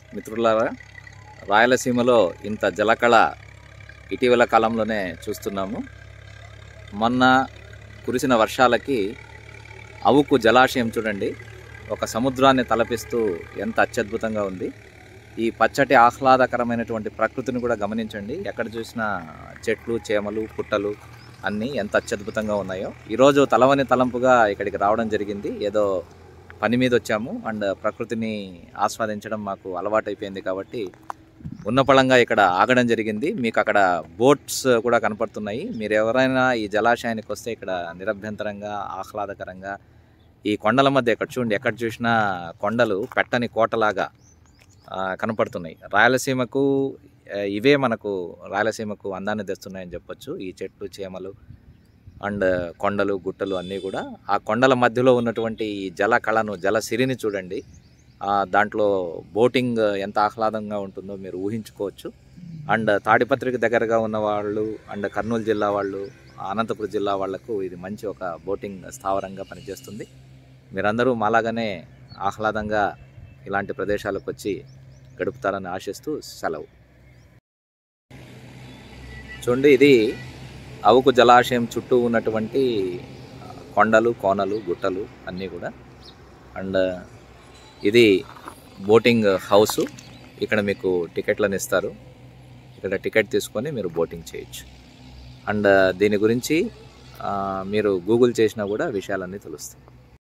మిత్రులారా రాయలసీమలో ఇంత జలకళ ఇటీవల కాలంలోనే చూస్తున్నాము మొన్న కురిసిన వర్షాలకి అవుకు జలాశయం చూడండి ఒక సముద్రాన్ని తలపిస్తూ ఎంత అత్యద్భుతంగా ఉంది ఈ పచ్చటి ఆహ్లాదకరమైనటువంటి ప్రకృతిని కూడా గమనించండి ఎక్కడ చూసినా చెట్లు చేమలు పుట్టలు అన్నీ ఎంత అత్యద్భుతంగా ఉన్నాయో ఈరోజు తలవని తలంపుగా ఇక్కడికి రావడం జరిగింది ఏదో పని మీద వచ్చాము అండ్ ప్రకృతిని ఆస్వాదించడం మాకు అలవాటైపోయింది కాబట్టి ఉన్నపళంగా ఇక్కడ ఆగడం జరిగింది మీకు అక్కడ బోట్స్ కూడా కనపడుతున్నాయి మీరు ఎవరైనా ఈ జలాశయానికి వస్తే ఇక్కడ నిరభ్యంతరంగా ఆహ్లాదకరంగా ఈ కొండల మధ్య ఇక్కడ చూడండి ఎక్కడ చూసినా కొండలు పెట్టని కోటలాగా ఆ, కనపడుతున్నాయి రాయలసీమకు ఆ, ఇవే మనకు రాయలసీమకు అందాన్ని తెస్తున్నాయని చెప్పొచ్చు ఈ చెట్లు చేమలు అండ్ కొండలు గుట్టలు అన్నీ కూడా ఆ కొండల మధ్యలో ఉన్నటువంటి ఈ జల కళను జల సిరిని చూడండి ఆ, దాంట్లో బోటింగ్ ఎంత ఆహ్లాదంగా ఉంటుందో మీరు ఊహించుకోవచ్చు అండ్ తాడిపత్రికి దగ్గరగా ఉన్న వాళ్ళు అండ్ కర్నూలు జిల్లా వాళ్ళు అనంతపురం జిల్లా వాళ్లకు ఇది మంచి ఒక బోటింగ్ స్థావరంగా పనిచేస్తుంది మీరందరూ మాలాగానే ఆహ్లాదంగా ఇలాంటి ప్రదేశాలకు వచ్చి గడుపుతారని ఆశిస్తూ సెలవు చూడండి ఇది అవుకు జలాశయం చుట్టూ ఉన్నటువంటి ఆ, కొండలు కోనలు గుట్టలు అన్నీ కూడా అండ్ ఇది బోటింగ్ హౌస్ ఇక్కడ మీకు టికెట్లను ఇస్తారు ఇక్కడ టికెట్ తీసుకొని మీరు బోటింగ్ చేయొచ్చు అండ్ దీని గురించి ఆ, మీరు గూగుల్ చేసినా కూడా విషయాలన్నీ తెలుస్తాయి